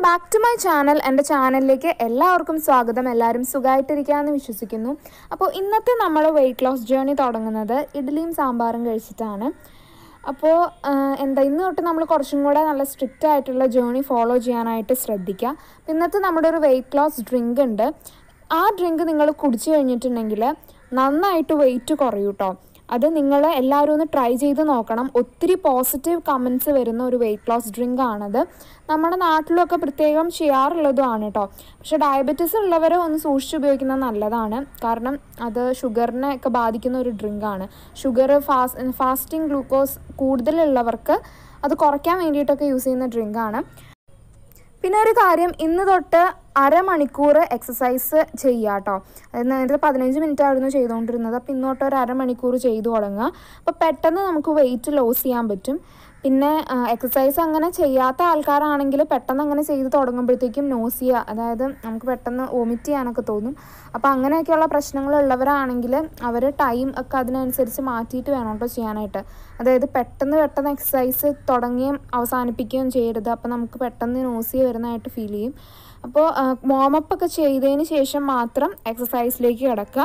back to my channel എൻ്റെ ചാനലിലേക്ക് എല്ലാവർക്കും സ്വാഗതം എല്ലാവരും സുഖമായിട്ടിരിക്കാമെന്ന് വിശ്വസിക്കുന്നു അപ്പോൾ ഇന്നത്തെ നമ്മൾ വെയിറ്റ് ലോസ് ജേർണി തുടങ്ങുന്നത് ഇഡ്ഡലിയും സാമ്പാറും കഴിച്ചിട്ടാണ് അപ്പോൾ എന്താ ഇന്ന് തൊട്ട് നമ്മൾ കുറച്ചും കൂടെ നല്ല സ്ട്രിക്റ്റ് ആയിട്ടുള്ള ജേർണി ഫോളോ ചെയ്യാനായിട്ട് ശ്രദ്ധിക്കുക അപ്പോൾ ഇന്നത്തെ നമ്മുടെ ഒരു വെയിറ്റ് ലോസ് ഡ്രിങ്ക് ഉണ്ട് ആ ഡ്രിങ്ക് നിങ്ങൾ കുടിച്ചു കഴിഞ്ഞിട്ടുണ്ടെങ്കിൽ നന്നായിട്ട് വെയിറ്റ് കുറയും കേട്ടോ അത് നിങ്ങൾ എല്ലാവരും ഒന്ന് ട്രൈ ചെയ്ത് നോക്കണം ഒത്തിരി പോസിറ്റീവ് കമൻസ് വരുന്ന ഒരു വെയിറ്റ് ലോസ് ഡ്രിങ്ക് ആണത് നമ്മുടെ നാട്ടിലൊക്കെ പ്രത്യേകം ചെയ്യാറുള്ളതുമാണ് കേട്ടോ പക്ഷെ ഡയബറ്റീസ് ഉള്ളവരെ ഒന്ന് സൂക്ഷിച്ച് ഉപയോഗിക്കുന്നത് നല്ലതാണ് കാരണം അത് ഷുഗറിനെ ഒക്കെ ബാധിക്കുന്ന ഒരു ഡ്രിങ്കാണ് ഷുഗർ ഫാസ് ഫാസ്റ്റിംഗ് ഗ്ലൂക്കോസ് കൂടുതലുള്ളവർക്ക് അത് കുറയ്ക്കാൻ വേണ്ടിയിട്ടൊക്കെ യൂസ് ചെയ്യുന്ന ഡ്രിങ്കാണ് പിന്നെ ഒരു കാര്യം ഇന്ന് തൊട്ട് അരമണിക്കൂർ എക്സസൈസ് ചെയ്യുക കേട്ടോ അതായത് നേരത്തെ പതിനഞ്ച് മിനിറ്റ് ആയിരുന്നു ചെയ്തുകൊണ്ടിരുന്നത് അപ്പോൾ ഇന്ന് തൊട്ട് ഒരു അരമണിക്കൂർ ചെയ്തു തുടങ്ങുക അപ്പോൾ പെട്ടെന്ന് നമുക്ക് വെയിറ്റ് ലോസ് ചെയ്യാൻ പറ്റും പിന്നെ എക്സസൈസ് അങ്ങനെ ചെയ്യാത്ത ആൾക്കാരാണെങ്കിൽ പെട്ടെന്ന് അങ്ങനെ ചെയ്ത് തുടങ്ങുമ്പോഴത്തേക്കും നോസിയ അതായത് നമുക്ക് പെട്ടെന്ന് വോമിറ്റ് ചെയ്യാനൊക്കെ തോന്നും അപ്പോൾ അങ്ങനെയൊക്കെയുള്ള പ്രശ്നങ്ങളുള്ളവരാണെങ്കിൽ അവർ ടൈം ഒക്കെ അതിനനുസരിച്ച് മാറ്റിയിട്ട് വേണം കേട്ടോ ചെയ്യാനായിട്ട് അതായത് പെട്ടെന്ന് പെട്ടെന്ന് എക്സസൈസ് തുടങ്ങുകയും അവസാനിപ്പിക്കുകയും ചെയ്യരുത് അപ്പോൾ നമുക്ക് പെട്ടെന്ന് നോസിയ വരുന്നതായിട്ട് ഫീൽ ചെയ്യും അപ്പോൾ വാമപ്പ് ഒക്കെ ചെയ്തതിന് ശേഷം മാത്രം എക്സസൈസിലേക്ക് കിടക്കുക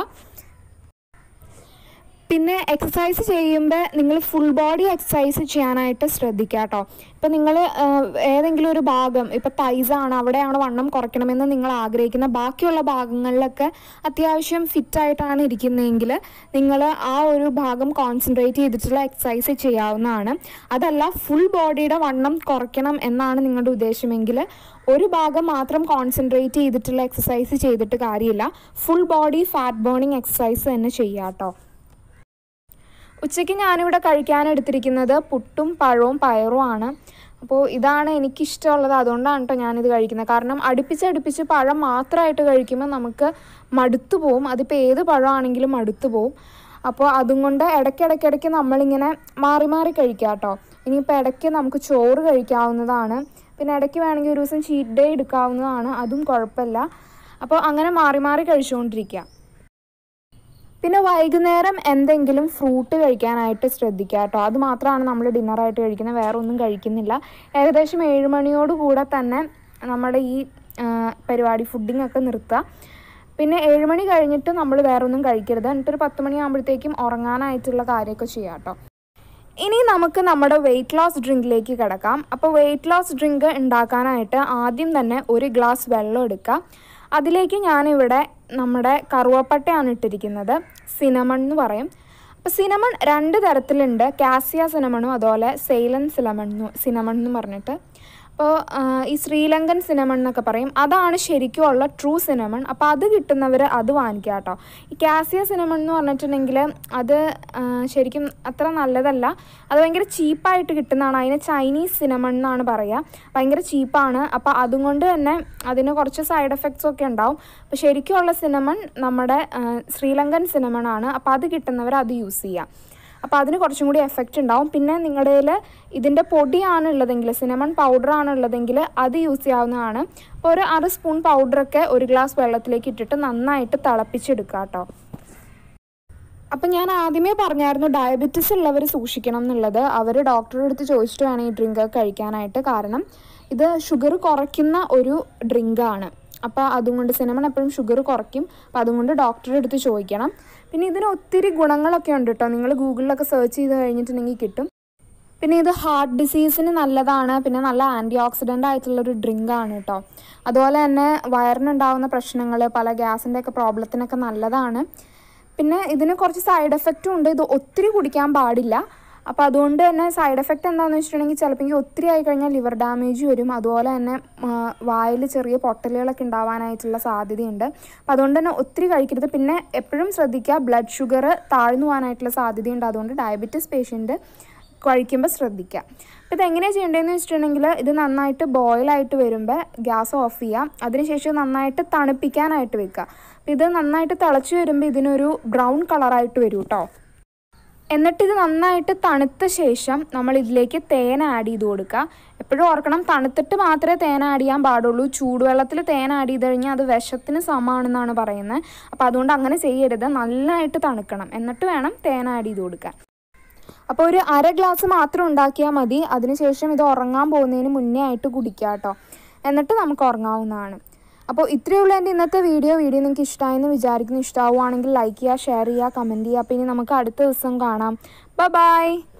പിന്നെ എക്സസൈസ് ചെയ്യുമ്പോൾ നിങ്ങൾ ഫുൾ ബോഡി എക്സസൈസ് ചെയ്യാനായിട്ട് ശ്രദ്ധിക്കുക കേട്ടോ ഇപ്പം നിങ്ങൾ ഏതെങ്കിലും ഒരു ഭാഗം ഇപ്പം തൈസാണ് അവിടെയാണ് വണ്ണം കുറയ്ക്കണമെന്ന് നിങ്ങൾ ആഗ്രഹിക്കുന്ന ബാക്കിയുള്ള ഭാഗങ്ങളിലൊക്കെ അത്യാവശ്യം ഫിറ്റായിട്ടാണ് ഇരിക്കുന്നതെങ്കിൽ നിങ്ങൾ ആ ഒരു ഭാഗം കോൺസെൻട്രേറ്റ് ചെയ്തിട്ടുള്ള എക്സസൈസ് ചെയ്യാവുന്നതാണ് അതല്ല ഫുൾ ബോഡിയുടെ വണ്ണം കുറയ്ക്കണം എന്നാണ് നിങ്ങളുടെ ഉദ്ദേശമെങ്കിൽ ഒരു ഭാഗം മാത്രം കോൺസെൻട്രേറ്റ് ചെയ്തിട്ടുള്ള എക്സസൈസ് ചെയ്തിട്ട് കാര്യമില്ല full body fat burning exercise തന്നെ ചെയ്യുക കേട്ടോ ഉച്ചയ്ക്ക് ഞാനിവിടെ കഴിക്കാൻ എടുത്തിരിക്കുന്നത് പുട്ടും പഴവും പയറും ആണ് അപ്പോൾ ഇതാണ് എനിക്കിഷ്ടമുള്ളത് അതുകൊണ്ടാണ് കേട്ടോ ഞാനിത് കഴിക്കുന്നത് കാരണം അടുപ്പിച്ചടുപ്പിച്ച് പഴം മാത്രമായിട്ട് കഴിക്കുമ്പോൾ നമുക്ക് മടുത്തു പോവും അതിപ്പോൾ ഏത് പഴമാണെങ്കിലും മടുത്തു പോവും അപ്പോൾ അതും കൊണ്ട് ഇടയ്ക്കിടയ്ക്കിടയ്ക്ക് നമ്മളിങ്ങനെ മാറി മാറി കഴിക്കുക കേട്ടോ ഇനിയിപ്പോൾ ഇടയ്ക്ക് നമുക്ക് ചോറ് കഴിക്കാവുന്നതാണ് പിന്നെ ഇടയ്ക്ക് വേണമെങ്കിൽ ഒരു ദിവസം ചീറ്റ് ഡേ എടുക്കാവുന്നതാണ് അതും കുഴപ്പമില്ല അപ്പോൾ അങ്ങനെ മാറി മാറി കഴിച്ചുകൊണ്ടിരിക്കുക പിന്നെ വൈകുന്നേരം എന്തെങ്കിലും ഫ്രൂട്ട് കഴിക്കാനായിട്ട് ശ്രദ്ധിക്കുക കേട്ടോ അത് മാത്രമാണ് നമ്മൾ ഡിന്നറായിട്ട് കഴിക്കുന്നത് വേറെ ഒന്നും കഴിക്കുന്നില്ല ഏകദേശം ഏഴ് മണിയോട് കൂടെ തന്നെ നമ്മുടെ ഈ പരിപാടി ഫുഡിംഗ് ഒക്കെ നിർത്തുക പിന്നെ ഏഴ് മണി കഴിഞ്ഞിട്ട് നമ്മൾ വേറെ ഒന്നും കഴിക്കരുത് എന്നിട്ടൊരു പത്ത് മണിയാകുമ്പോഴത്തേക്കും ഉറങ്ങാനായിട്ടുള്ള കാര്യമൊക്കെ ചെയ്യാം കേട്ടോ ഇനി നമുക്ക് നമ്മുടെ വെയിറ്റ് ലോസ് ഡ്രിങ്കിലേക്ക് കിടക്കാം അപ്പോൾ വെയിറ്റ് ലോസ് ഡ്രിങ്ക് ഉണ്ടാക്കാനായിട്ട് ആദ്യം തന്നെ ഒരു ഗ്ലാസ് വെള്ളം എടുക്കുക അതിലേക്ക് ഞാനിവിടെ നമ്മുടെ കറുവപ്പട്ടയാണ് ഇട്ടിരിക്കുന്നത് സിനമൺ എന്ന് പറയും അപ്പോൾ സിനമൺ രണ്ട് തരത്തിലുണ്ട് കാസിയ സിനമണും അതുപോലെ സെയിലൻ സിനമൺ സിനമൺ എന്ന് പറഞ്ഞിട്ട് അപ്പോൾ ഈ ശ്രീലങ്കൻ സിനമൺ എന്നൊക്കെ പറയും അതാണ് ശരിക്കും ഉള്ള ട്രൂ സിനമൺ അപ്പോൾ അത് കിട്ടുന്നവർ അത് വാങ്ങിക്കുക കേട്ടോ ഈ കാസിയ സിനമൺ എന്ന് പറഞ്ഞിട്ടുണ്ടെങ്കിൽ അത് ശരിക്കും അത്ര നല്ലതല്ല അത് ഭയങ്കര ചീപ്പായിട്ട് കിട്ടുന്നതാണ് അതിന് ചൈനീസ് സിനമൺ എന്നാണ് പറയുക ഭയങ്കര ചീപ്പാണ് അപ്പോൾ അതുകൊണ്ട് തന്നെ അതിന് കുറച്ച് സൈഡ് എഫക്ട്സ് ഒക്കെ ഉണ്ടാവും അപ്പോൾ ശരിക്കുമുള്ള സിനമൺ നമ്മുടെ ശ്രീലങ്കൻ സിനമൺ ആണ് അപ്പോൾ അത് കിട്ടുന്നവർ അത് യൂസ് ചെയ്യുക അപ്പോൾ അതിന് കുറച്ചും കൂടി എഫക്റ്റ് ഉണ്ടാവും പിന്നെ നിങ്ങളുടെ കയ്യിൽ ഇതിൻ്റെ പൊടിയാണ് ഉള്ളതെങ്കിൽ സിനമൺ പൗഡറാണ് ഉള്ളതെങ്കിൽ അത് യൂസ് ചെയ്യാവുന്നതാണ് അപ്പോൾ ഒരു അര സ്പൂൺ പൗഡറൊക്കെ ഒരു ഗ്ലാസ് വെള്ളത്തിലേക്ക് ഇട്ടിട്ട് നന്നായിട്ട് തിളപ്പിച്ചെടുക്കുക കേട്ടോ അപ്പം ഞാൻ ആദ്യമേ പറഞ്ഞായിരുന്നു ഡയബറ്റിസ് ഉള്ളവർ സൂക്ഷിക്കണം എന്നുള്ളത് അവർ ഡോക്ടറുടെ അടുത്ത് ചോദിച്ചിട്ട് വേണം ഈ ഡ്രിങ്ക് കഴിക്കാനായിട്ട് കാരണം ഇത് ഷുഗർ കുറയ്ക്കുന്ന ഒരു ഡ്രിങ്കാണ് അപ്പോൾ അതുകൊണ്ട് സിനമൺ എപ്പോഴും ഷുഗർ കുറയ്ക്കും അപ്പോൾ അതുകൊണ്ട് ഡോക്ടറുടെ അടുത്ത് ചോദിക്കണം പിന്നെ ഇതിന് ഒത്തിരി ഗുണങ്ങളൊക്കെ ഉണ്ട് കേട്ടോ നിങ്ങൾ ഗൂഗിളിലൊക്കെ സെർച്ച് ചെയ്ത് കഴിഞ്ഞിട്ടുണ്ടെങ്കിൽ കിട്ടും പിന്നെ ഇത് ഹാർട്ട് ഡിസീസിന് നല്ലതാണ് പിന്നെ നല്ല ആൻറ്റി ഓക്സിഡൻ്റ് ആയിട്ടുള്ളൊരു ഡ്രിങ്ക് ആണ് കേട്ടോ അതുപോലെ തന്നെ വയറിനുണ്ടാകുന്ന പ്രശ്നങ്ങൾ പല ഗ്യാസിൻ്റെ ഒക്കെ പ്രോബ്ലത്തിനൊക്കെ നല്ലതാണ് പിന്നെ ഇതിന് കുറച്ച് സൈഡ് എഫക്റ്റും ഉണ്ട് ഇത് ഒത്തിരി കുടിക്കാൻ പാടില്ല അപ്പോൾ അതുകൊണ്ട് തന്നെ സൈഡ് എഫക്റ്റ് എന്താണെന്ന് വെച്ചിട്ടുണ്ടെങ്കിൽ ചിലപ്പോൾ ഒത്തിരി ആയി കഴിഞ്ഞാൽ ലിവർ ഡാമേജ് വരും അതുപോലെ തന്നെ വായിൽ ചെറിയ പൊട്ടലുകളൊക്കെ ഉണ്ടാവാനായിട്ടുള്ള സാധ്യതയുണ്ട് അപ്പോൾ അതുകൊണ്ട് തന്നെ ഒത്തിരി കഴിക്കരുത് പിന്നെ എപ്പോഴും ശ്രദ്ധിക്കുക ബ്ലഡ് ഷുഗർ താഴ്ന്നു പോകാനായിട്ടുള്ള സാധ്യതയുണ്ട് അതുകൊണ്ട് ഡയബറ്റീസ് പേഷ്യൻറ്റ് കഴിക്കുമ്പോൾ ശ്രദ്ധിക്കുക അപ്പോൾ ഇതെങ്ങനെയാണ് ചെയ്യേണ്ടതെന്ന് വെച്ചിട്ടുണ്ടെങ്കിൽ ഇത് നന്നായിട്ട് ബോയിലായിട്ട് വരുമ്പോൾ ഗ്യാസ് ഓഫ് ചെയ്യുക അതിനുശേഷം നന്നായിട്ട് തണുപ്പിക്കാനായിട്ട് വെക്കുക അപ്പോൾ ഇത് നന്നായിട്ട് തിളച്ച് വരുമ്പോൾ ഇതിനൊരു ബ്രൗൺ കളറായിട്ട് വരും കേട്ടോ എന്നിട്ട് ഇത് നന്നായിട്ട് തണുത്ത ശേഷം നമ്മൾ ഇതിലേക്ക് തേൻ ആഡ് ചെയ്ത് കൊടുക്കുക എപ്പോഴും ഓർക്കണം തണുത്തിട്ട് മാത്രമേ തേൻ ആഡ് ചെയ്യാൻ പാടുള്ളൂ ചൂടുവെള്ളത്തിൽ തേൻ ആഡ് ചെയ്ത് കഴിഞ്ഞാൽ അത് വിഷത്തിന് സമമാണെന്നാണ് പറയുന്നത് അപ്പോൾ അതുകൊണ്ട് അങ്ങനെ ചെയ്യരുത് നന്നായിട്ട് തണുക്കണം എന്നിട്ട് വേണം തേൻ ആഡ് ചെയ്ത് കൊടുക്കാൻ അപ്പോൾ ഒരു അര ഗ്ലാസ് മാത്രം ഉണ്ടാക്കിയാൽ മതി അതിനുശേഷം ഇത് ഉറങ്ങാൻ പോകുന്നതിന് മുന്നേ ആയിട്ട് കുടിക്കുക കേട്ടോ എന്നിട്ട് നമുക്ക് ഉറങ്ങാവുന്നതാണ് അപ്പോൾ ഇത്രയേ ഉള്ളൂ എൻ്റെ ഇന്നത്തെ വീഡിയോ വീഡിയോ നിങ്ങൾക്ക് ഇഷ്ടമായെന്ന് വിചാരിക്കുന്നു ഇഷ്ടമാവുകയാണെങ്കിൽ ലൈക്ക് ചെയ്യുക ഷെയർ ചെയ്യുക കമൻറ്റ് ചെയ്യുക പിന്നെ നമുക്ക് അടുത്ത ദിവസം കാണാം ബൈ